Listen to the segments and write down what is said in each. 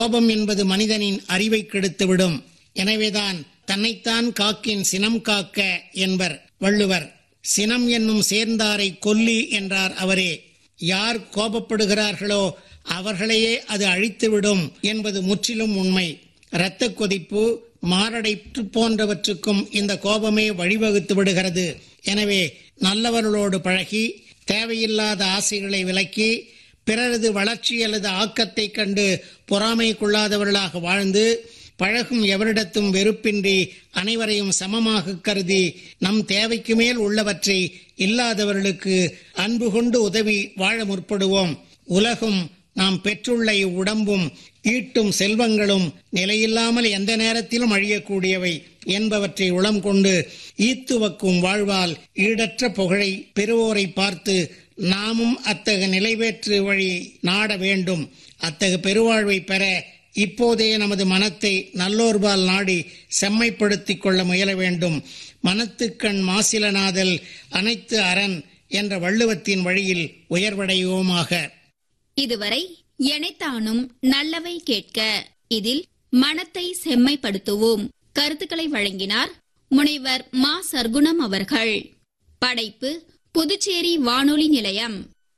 கோபம் என்பது மனிதனின் அறிவை கெடுத்துவிடும் எனவேதான் தன்னைத்தான் காக்கின் சினம் காக்க என்பர் வள்ளுவர் சினம் என்னும் சேர்ந்தாரை கொல்லி என்றார் அவரே யார் கோபப்படுகிறார்களோ அவர்களையே அது அழித்துவிடும் என்பது முற்றிலும் உண்மை இரத்த கொதிப்பு மாரடைப்பு போன்றவற்றுக்கும் இந்த கோபமே வழிவகுத்து விடுகிறது எனவே நல்லவர்களோடு பழகி தேவையில்லாத ஆசைகளை விலக்கி பிறரது வளர்ச்சி அல்லது ஆக்கத்தை கண்டு பொறாமை கொள்ளாதவர்களாக வாழ்ந்து பழகும் எவரிடத்தும் வெறுப்பின்றி அனைவரையும் சமமாக கருதி நம் தேவைக்கு மேல் உள்ளவற்றை இல்லாதவர்களுக்கு அன்பு கொண்டு உதவி வாழ முற்படுவோம் உலகும் நாம் பெற்றுள்ள இவ்வுடம்பும் ஈட்டும் செல்வங்களும் நிலையில்லாமல் எந்த நேரத்திலும் அழியக்கூடியவை என்பவற்றை உளம் கொண்டு ஈத்துவக்கும் வாழ்வால் ஈடற்ற புகழை பெறுவோரை பார்த்து நாமும் அத்தகு நிலைவேற்று வழி நாட வேண்டும் அத்தகு பெருவாழ்வை பெற இப்போதே நமது மனத்தை நல்லோர்பால் நாடி செம்மைப்படுத்திக் கொள்ள முயல வேண்டும் மனத்துக்கண் மாசிலநாதல் அனைத்து அரண் என்ற வள்ளுவத்தின் வழியில் உயர்வடைவோமாக இதுவரை எனைத்தானும் நல்லவை கேட்க இதில் மனத்தை செம்மைப்படுத்துவோம் கருத்துக்களை வழங்கினார் முனைவர் மா சர்க்குணம் அவர்கள் படைப்பு புதுச்சேரி வானொலி நிலையம்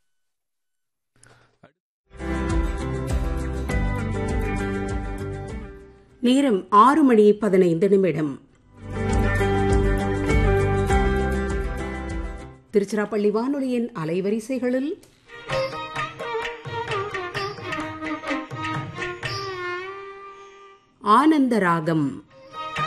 நேரம் ஆறு மணி பதினைந்து நிமிடம் திருச்சிராப்பள்ளி வானொலியின் அலைவரிசைகளில் ஆனந்த ராகம்